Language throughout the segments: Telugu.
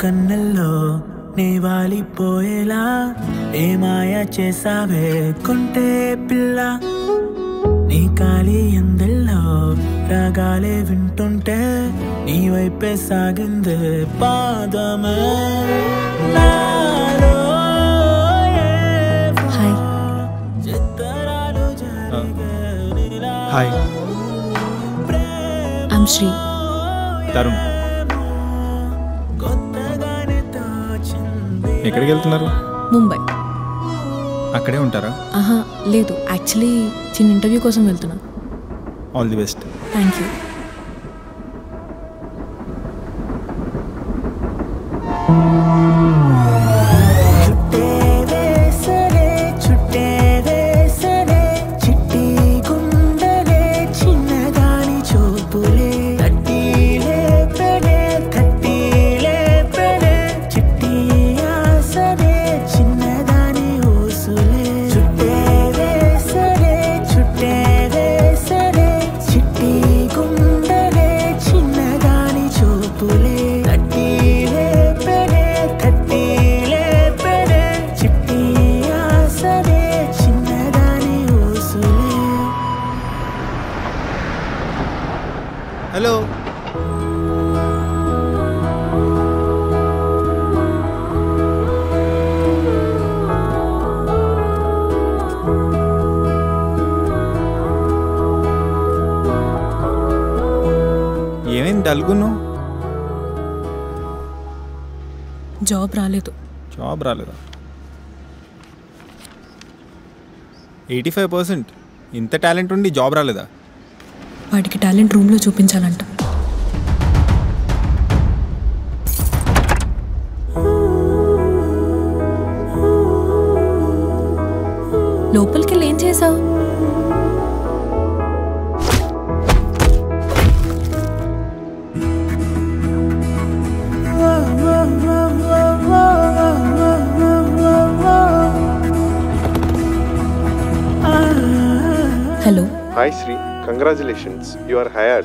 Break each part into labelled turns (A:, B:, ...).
A: కన్నెల్లో నీ వాలిపోయేలా ఏ మాయ చేసావే కొంటే పిల్ల నీ కాలి ఎందల్లో రాగాలే వింటుంటే నీ వైపే సాగింది పాదమే నాలో ఏవో
B: హాయ్
A: చిత్తరాలు జరిగే నీలా
C: హాయ్
B: ఐమ్ శ్రీ
C: తరుణ్
A: కొత్తగానే తోచింది
C: ఎక్కడికి వెళ్తున్నారు
B: ముంబై
C: అక్కడే ఉంటారా
B: ఆహా లేదు యాక్చువల్లీ చిన్న ఇంటర్వ్యూ కోసం వెళ్తున్నా
C: all the best
B: thank you
A: చుట్టే వేసరే చుట్టే వేసరే చిట్టి గుండెలే చిన్నదాని చూపులే తట్టిలే పెడే తట్టిలే పెడే చిట్టి ఆసరే చిన్నదాని ఊసులే చుట్టే వేసరే చుట్టే వేసరే చిట్టి గుండెలే చిన్నదాని చూపులే తట్టిలే పెడే తట్టిలే పెడే చిట్టి ఆసరే చిన్నదాని ఊసులే
C: హలో ఏమైంది డల్గును
B: జాబ్ రాలేదు
C: జాబ్ రాలేదా ఎయిటీ ఫైవ్ పర్సెంట్ ఇంత టాలెంట్ ఉండి జాబ్ రాలేదా
B: వాడికి టాలెంట్ రూమ్లో చూపించాలంట లోపలికి వెళ్ళి ఏం చేసావు hello
D: Hi Sri, congratulations, you are hired.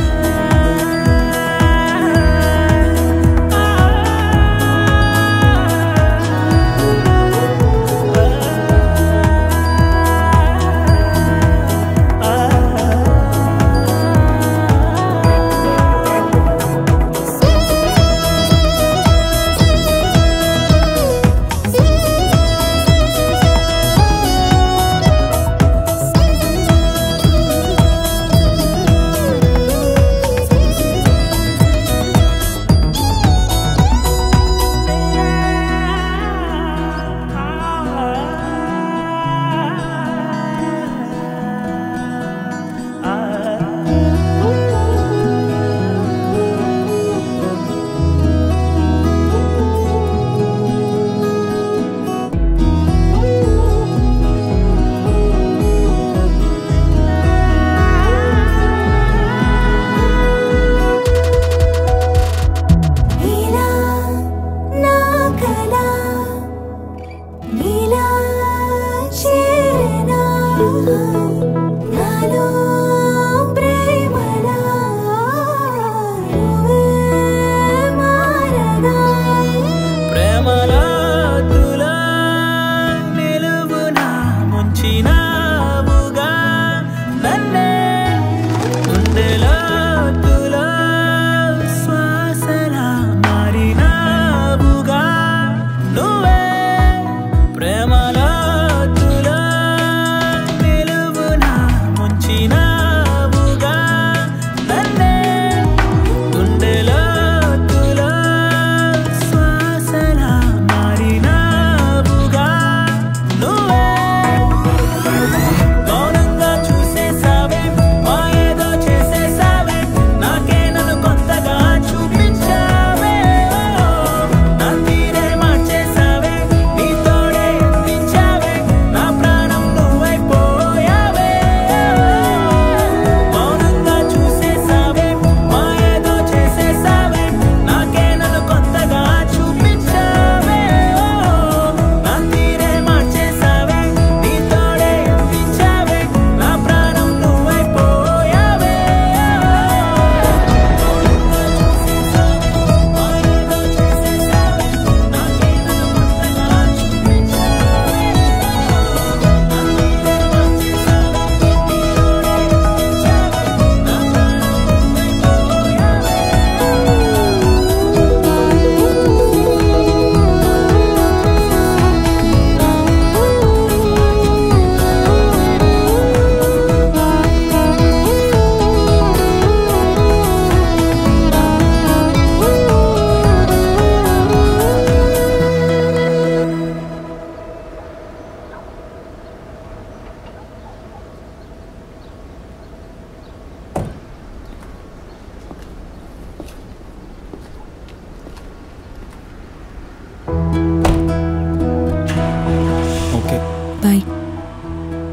E: నీలా నా కల నీలా చేరనా నాలో ప్రేమలా నువ్వే మారగా
A: ప్రేమలాతులా నిలువునా ముంచినావుగా నన్నే గుండెలోతులో శ్వాసలా మారినావుగా నువ్వే ప్రేమలాతులా నిలువునా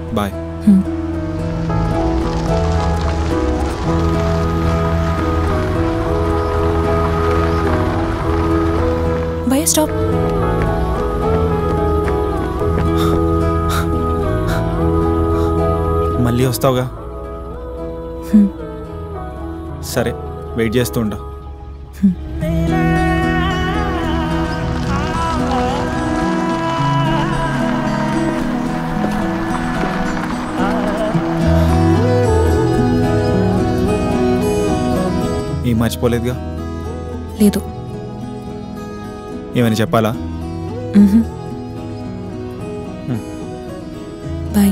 C: బాయ్
B: భయ స్టాప్
C: మళ్ళీ వస్తావుగా
B: హ్మ్.
C: సరే వెయిట్ చేస్తూ ఉంటా ఏం మర్చిపోలేదుగా
B: లేదు
C: ఏమైనా చెప్పాలా
B: మ్హూ. బాయ్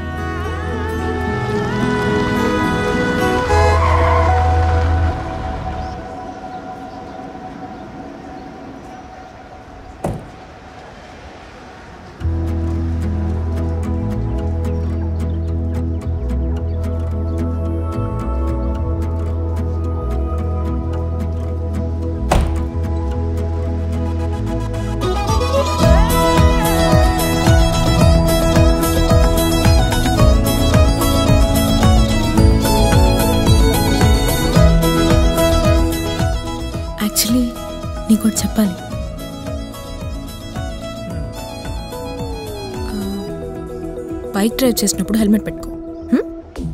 B: యాక్చువల్లీ నీకు ఒకటి చెప్పాలి ఆ, బైక్ డ్రైవ్ చేసినప్పుడు హెల్మెట్ పెట్టుకో హ్మ్?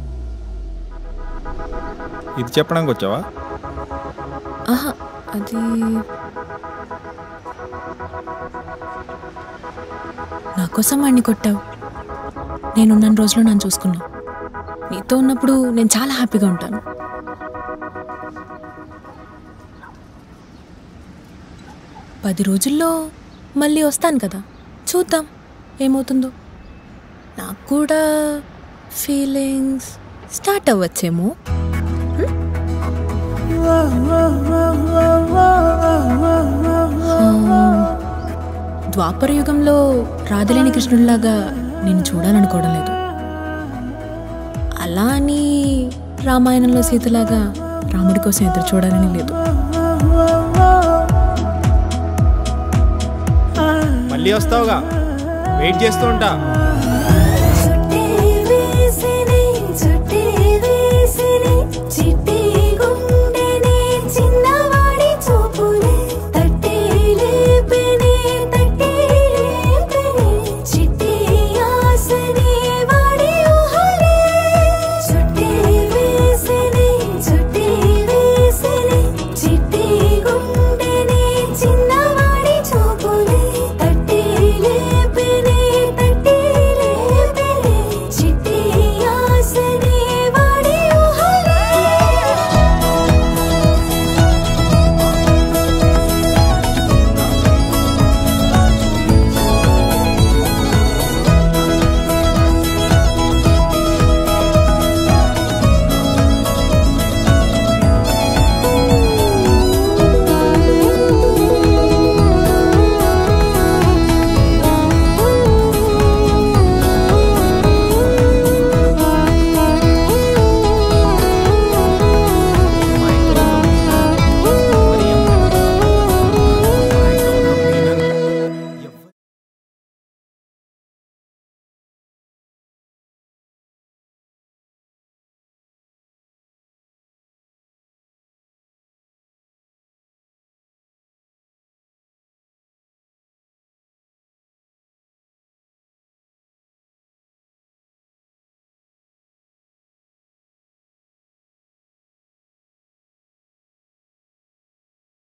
C: ఇది చెప్పడానికి వచ్చావా
B: ఆహా అది నా కోసం వాడిని కొట్టావు నేనున్న రోజులు నన్ను చూసుకున్నావు నీతో ఉన్నప్పుడు నేను చాలా హ్యాపీగా ఉంటాను పది రోజుల్లో మళ్ళీ వస్తాను కదా చూద్దాం ఏమవుతుందో నాకు కూడా ఫీలింగ్స్ స్టార్ట్ అవ్వచ్చేమో ద్వాపర యుగంలో రాధలేని కృష్ణుడిలాగా నేను చూడాలనుకోవడం లేదు అలా అని రామాయణంలో సీతలాగా రాముడి కోసం ఎదురు చూడాలని లేదు
C: మళ్ళీ వస్తావుగా వెయిట్ చేస్తూ ఉంటా